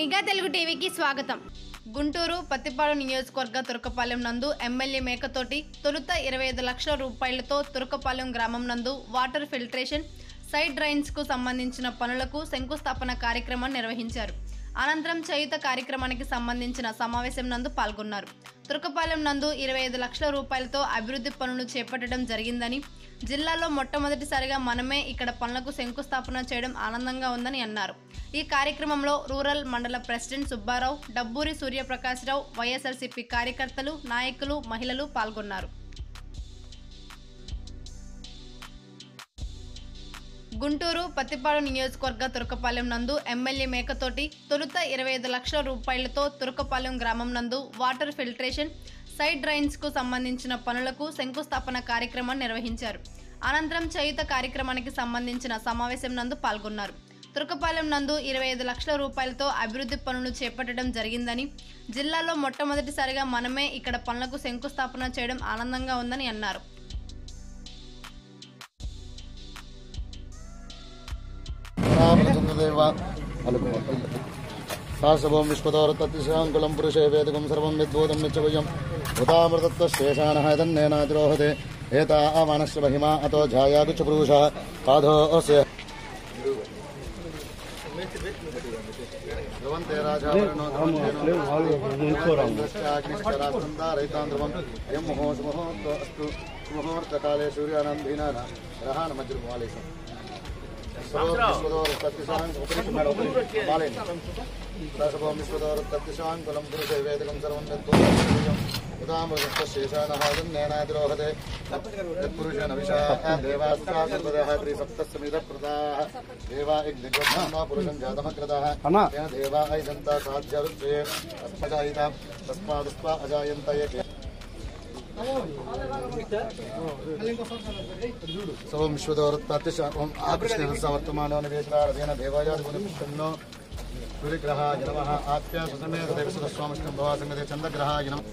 నిఘా తెలుగు టీవీకి స్వాగతం గుంటూరు పత్తిపాడు నియోజకవర్గ తురకపాలెం నందు ఎమ్మెల్యే మేకతోటి తొలుత ఇరవై ఐదు లక్షల రూపాయలతో తురకపాలెం గ్రామం నందు వాటర్ ఫిల్టరేషన్ సైడ్ డ్రైన్స్ కు సంబంధించిన పనులకు శంకుస్థాపన కార్యక్రమం నిర్వహించారు అనంతరం చేయుత కార్యక్రమానికి సంబంధించిన సమావేశం నందు పాల్గొన్నారు తురకపాలెం నందు ఇరవై ఐదు లక్షల రూపాయలతో అభివృద్ధి పనులు చేపట్టడం జరిగిందని జిల్లాలో మొట్టమొదటిసారిగా మనమే ఇక్కడ పనులకు శంకుస్థాపన చేయడం ఆనందంగా ఉందని అన్నారు ఈ కార్యక్రమంలో రూరల్ మండల ప్రెసిడెంట్ సుబ్బారావు డబ్బూరి సూర్యప్రకాశ్రావు వైఎస్ఆర్సీపీ కార్యకర్తలు నాయకులు మహిళలు పాల్గొన్నారు గుంటూరు పత్తిపాడు నియోజకవర్గ తురకపాలెం నందు ఎమ్మెల్యే మేకతోటి తొలుత ఇరవై ఐదు లక్షల రూపాయలతో తురకపాలెం గ్రామం నందు వాటర్ ఫిల్టరేషన్ సైడ్ డ్రైన్స్ కు సంబంధించిన పనులకు శంకుస్థాపన కార్యక్రమం నిర్వహించారు అనంతరం చేయుత కార్యక్రమానికి సంబంధించిన సమావేశం నందు పాల్గొన్నారు తురకపాలెం నందు ఇరవై ఐదు లక్షల రూపాయలతో అభివృద్ధి పనులు చేపట్టడం జరిగిందని జిల్లాలో మొట్టమొదటిసారిగా మనమే ఇక్కడ పనులకు శంకుస్థాపన చేయడం ఆనందంగా ఉందని అన్నారు రామచంద్రదేవ సాశవం విశ్వతోరతతిశాంకులం పురుషే వేదకం సర్వం విద్భూతం నిత్యవయం ఉదామృతత్వశేషానः యదన్నేనాతిరోహతే ఏతా మానస్య మహిమా అతో ఝాయాగుచ్చ పురుష పాదోస్య ధ్రువంతే రాజావరణో ధ్రువంతేనోగ్నిశ్చరాస్తందారయితాం యం ముహోసు ముహూర్తో అస్తు ముహూర్తకాలే సూర్యానాం ధీనాన గ్రహాణ మజ్జుర్మాలేశం విశ్వదోరత్తిశాంకులం పురుషే వేదకం సర్వం ఉదామృతశేషానహాదన్నేనాతిరోహతే యత్పురుషేణ విషా దేవాస్యాసర్వదः త్రిసప్తస్మిదప్రదాः దేవా యజ్ఞగోత్మా పురుషం జాతమగ్రదాः తేన దేవా ఐదంతా సాధ్యరుత్రే అస్మజాయిత తస్మాదుస్వా అజాయంత యకే సోం విశ్వదోరత్తిశ ఓం ఆకృష్ణ సవర్తమానో నివేదనారథేన దేవాయాదిపునః సూర్యగ్రహాయ నమః ఆప్య సుసమేత దేవసుస్వామిష్టం భవాసంగతే చంద్రగ్రహాయ నమః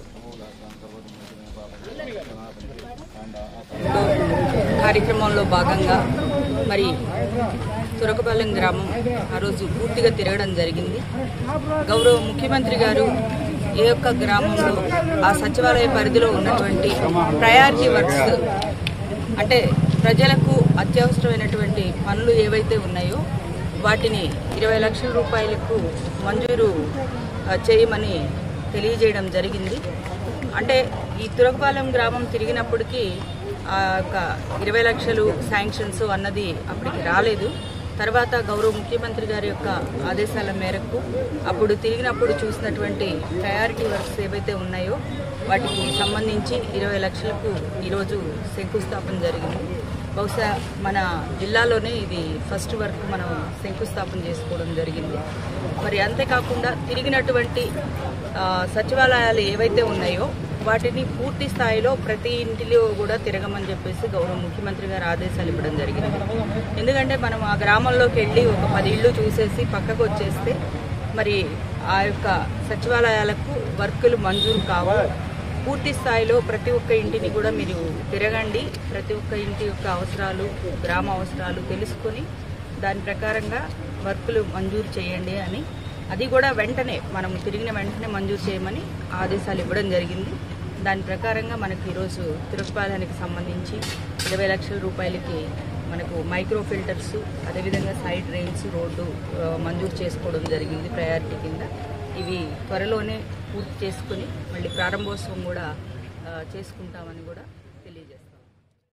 కార్యక్రమంలో భాగంగా మరి తురకపాలెం గ్రామం ఆ రోజు పూర్తిగా తిరగడం జరిగింది గౌరవ ముఖ్యమంత్రి గారు ఏ యొక్క గ్రామంలో ఆ సచివాలయ పరిధిలో ఉన్నటువంటి ప్రయారిటీ వర్క్స్ అంటే ప్రజలకు అత్యవసరమైనటువంటి పనులు ఏవైతే ఉన్నాయో వాటిని ఇరవై లక్షల రూపాయలకు మంజూరు ఆ, చేయమని తెలియజేయడం జరిగింది అంటే ఈ తురకపాలెం గ్రామం తిరిగినప్పటికీ ఆ యొక్క ఇరవై లక్షలు శాంక్షన్స్ అన్నది అప్పటికి రాలేదు తర్వాత గౌరవ ముఖ్యమంత్రి గారి యొక్క ఆదేశాల మేరకు అప్పుడు తిరిగినప్పుడు చూసినటువంటి ప్రయారిటీ వర్క్స్ ఏవైతే ఉన్నాయో వాటికి సంబంధించి ఇరవై లక్షలకు ఈరోజు శంకుస్థాపన జరిగింది బహుశా మన జిల్లాలోనే ఇది ఫస్ట్ వర్క్ మనం శంకుస్థాపన చేసుకోవడం జరిగింది మరి అంతేకాకుండా తిరిగినటువంటి ఆ, సచివాలయాలు ఏవైతే ఉన్నాయో వాటిని పూర్తి స్థాయిలో ప్రతి ఇంటిలో కూడా తిరగమని చెప్పేసి గౌరవ ముఖ్యమంత్రి గారు ఆదేశాలు ఇవ్వడం జరిగింది ఎందుకంటే మనం ఆ గ్రామంలోకి వెళ్ళి ఒక పది ఇళ్ళు చూసేసి పక్కకు వచ్చేస్తే మరి ఆ యొక్క సచివాలయాలకు వర్కులు మంజూరు కావు పూర్తి స్థాయిలో ప్రతి ఒక్క ఇంటిని కూడా మీరు తిరగండి ప్రతి ఒక్క ఇంటి యొక్క అవసరాలు గ్రామ అవసరాలు తెలుసుకొని దాని ప్రకారంగా వర్కులు మంజూరు చేయండి అని అది కూడా వెంటనే మనం తిరిగిన వెంటనే మంజూరు చేయమని ఆదేశాలు ఇవ్వడం జరిగింది దాని ప్రకారంగా మనకి ఈరోజు తిరుపతికి సంబంధించి ఇరవై లక్షల రూపాయలకి మనకు మైక్రో ఫిల్టర్స్ అదేవిధంగా సైడ్ డ్రైన్స్ రోడ్డు ఆ, మంజూరు చేసుకోవడం జరిగింది ప్రయారిటీ కింద ఇవి త్వరలోనే పూర్తి చేసుకుని మళ్ళీ ప్రారంభోత్సవం కూడా ఆ, చేసుకుంటామని కూడా తెలియజేస్తాం